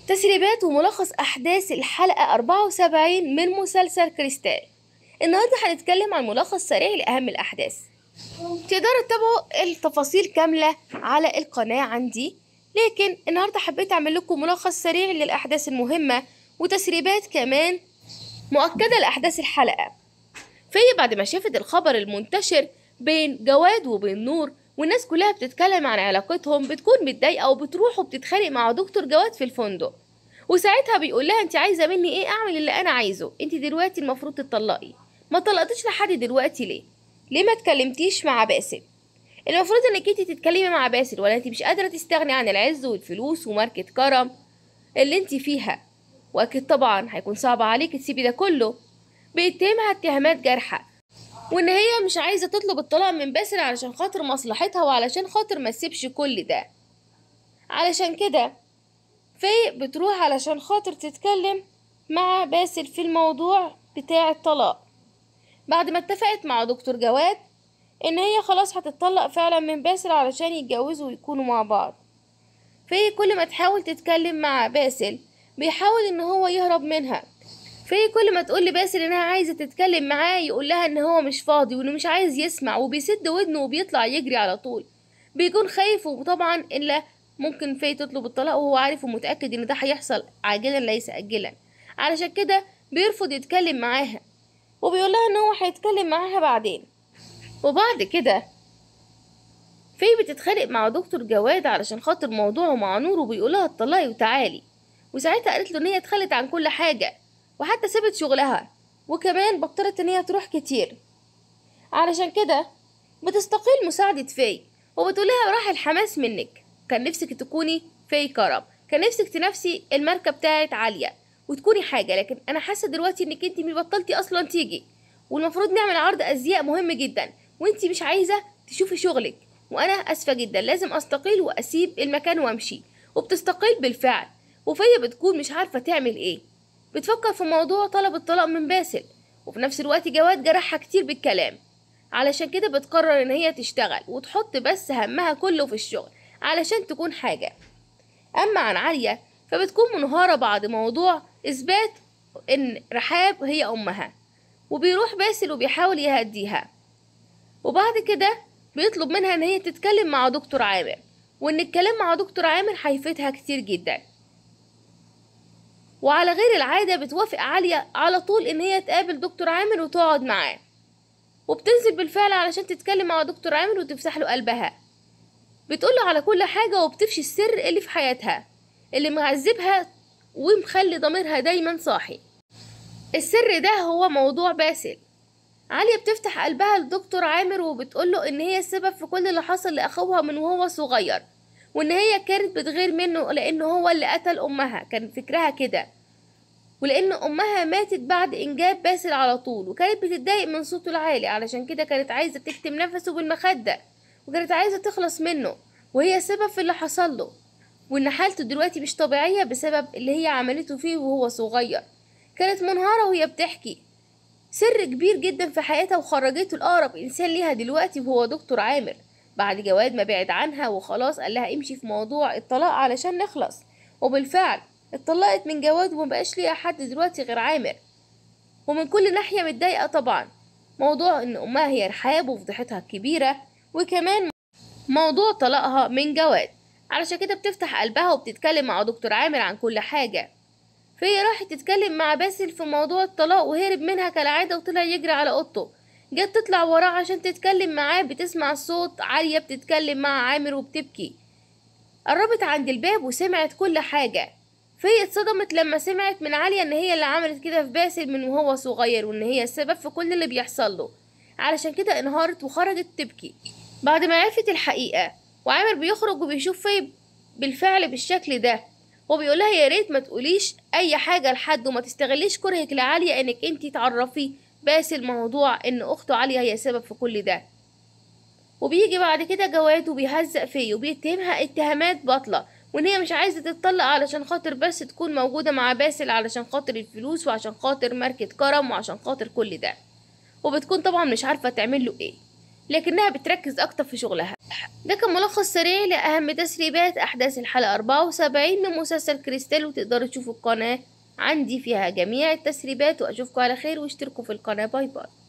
تسريبات وملخص أحداث الحلقة 74 من مسلسل كريستال النهاردة هنتكلم عن ملخص سريع لأهم الأحداث تقدروا تتابعوا التفاصيل كاملة على القناة عندي لكن النهاردة حبيت أعمل لكم ملخص سريع للأحداث المهمة وتسريبات كمان مؤكدة لأحداث الحلقة في بعد ما شافت الخبر المنتشر بين جواد وبين نور والناس كلها بتتكلم عن علاقتهم بتكون متضايقة وبتروح وبتتخانق مع دكتور جواد في الفندق وساعتها بيقول لها انت عايزة مني ايه اعمل اللي انا عايزه انت دلوقتي المفروض تطلقي ما طلقتيش لحد دلوقتي ليه ليه ما اتكلمتيش مع باسل المفروض انك انت تتكلمي مع باسل ولا انت مش قادرة تستغني عن العز والفلوس وماركة كرم اللي انت فيها واكيد طبعا هيكون صعب عليك تسيبي ده كله بيتهمها اتهامات جارحة وان هي مش عايزة تطلب الطلاق من باسل علشان خاطر مصلحتها وعلشان خاطر ما تسيبش كل ده علشان كده في بتروح علشان خاطر تتكلم مع باسل في الموضوع بتاع الطلاق بعد ما اتفقت مع دكتور جواد ان هي خلاص هتتطلق فعلا من باسل علشان يتجوزوا ويكونوا مع بعض في كل ما تحاول تتكلم مع باسل بيحاول ان هو يهرب منها في كل ما تقول لباسل انها عايزه تتكلم معاه يقول لها ان هو مش فاضي وانه مش عايز يسمع وبيسد ودنه وبيطلع يجري على طول بيكون خايف وطبعا الا ممكن في تطلب الطلاق وهو عارف ومتاكد ان ده هيحصل عاجلا ليس اجلا علشان كده بيرفض يتكلم معاها وبيقول لها ان هو هيتكلم معاها بعدين وبعد كده في بتتخانق مع دكتور جواد علشان خاطر موضوعه مع نور وبيقولها اتطلقي وتعالي وساعتها قالت له ان هي اتخلت عن كل حاجه وحتى سابت شغلها وكمان بطلت ان هي تروح كتير علشان كده بتستقيل مساعدة في وبتقولها راح الحماس منك كان نفسك تكوني في كرم كان نفسك تنافسي الماركة بتاعت عالية وتكوني حاجة لكن انا حاسة دلوقتي انك انت بطلتي اصلا تيجي والمفروض نعمل عرض ازياء مهم جدا وانت مش عايزة تشوفي شغلك وانا اسفة جدا لازم استقيل واسيب المكان وامشي وبتستقيل بالفعل وفيا بتكون مش عارفة تعمل ايه بتفكر في موضوع طلب الطلاق من باسل وفي نفس الوقت جواد جرحها كتير بالكلام علشان كده بتقرر ان هي تشتغل وتحط بس همها كله في الشغل علشان تكون حاجة اما عن عالية فبتكون منهارة بعد موضوع اثبات ان رحاب هي امها وبيروح باسل وبيحاول يهديها وبعد كده بيطلب منها ان هي تتكلم مع دكتور عامر وان الكلام مع دكتور عامر هيفيدها كتير جدا وعلى غير العادة بتوافق عالية على طول إن هي تقابل دكتور عامر وتقعد معاه وبتنزل بالفعل علشان تتكلم مع دكتور عامر وتفتح له قلبها بتقوله على كل حاجة وبتفشي السر اللي في حياتها اللي معذبها ومخلي ضميرها دايما صاحي السر ده هو موضوع باسل عالية بتفتح قلبها لدكتور عامر وبتقوله إن هي السبب في كل اللي حصل لأخوها من وهو صغير وان هي كانت بتغير منه لان هو اللي قتل امها كان فكرها كده ولان امها ماتت بعد انجاب باسل على طول وكانت بتتضايق من صوته العالي علشان كده كانت عايزه تكتم نفسه بالمخده وكانت عايزه تخلص منه وهي سبب في اللي حصل له وان حالته دلوقتي مش طبيعيه بسبب اللي هي عملته فيه وهو صغير كانت منهارة وهي بتحكي سر كبير جدا في حياتها وخرجته لأقرب إنسان ليها دلوقتي وهو دكتور عامر بعد جواد ما بعد عنها وخلاص قال لها امشي في موضوع الطلاق علشان نخلص وبالفعل اتطلقت من جواد ومبقاش ليها حد دلوقتي غير عامر ومن كل ناحية متضايقة طبعا موضوع ان امها هي رحاب وفضيحتها الكبيرة وكمان موضوع طلاقها من جواد علشان كده بتفتح قلبها وبتتكلم مع دكتور عامر عن كل حاجة فهي راحت تتكلم مع باسل في موضوع الطلاق وهرب منها كالعادة وطلع يجري على اوضته جت تطلع وراه عشان تتكلم معاه بتسمع صوت عالية بتتكلم مع عامر وبتبكي قربت عند الباب وسمعت كل حاجة فهي اتصدمت لما سمعت من عالية ان هي اللي عملت كده في باسل من وهو صغير وان هي السبب في كل اللي بيحصل له علشان كده انهارت وخرجت تبكي بعد ما عرفت الحقيقة وعامر بيخرج وبيشوف في بالفعل بالشكل ده وبيقولها يا ريت ما تقوليش اي حاجة لحد وما تستغليش كرهك لعالية انك انتي تعرفي باسل موضوع ان اخته عالية هي سبب في كل ده وبيجي بعد كده جواد وبيهزق فيه وبيتهمها اتهامات باطلة وان هي مش عايزة تتطلق علشان خاطر بس تكون موجودة مع باسل علشان خاطر الفلوس وعشان خاطر ماركة كرم وعشان خاطر كل ده وبتكون طبعا مش عارفة تعمل له ايه لكنها بتركز أكتر في شغلها ده كان ملخص سريع لأهم تسريبات أحداث الحلقة 74 من مسلسل كريستال وتقدروا تشوفوا القناة عندي فيها جميع التسريبات وأشوفكم على خير واشتركوا في القناة باي باي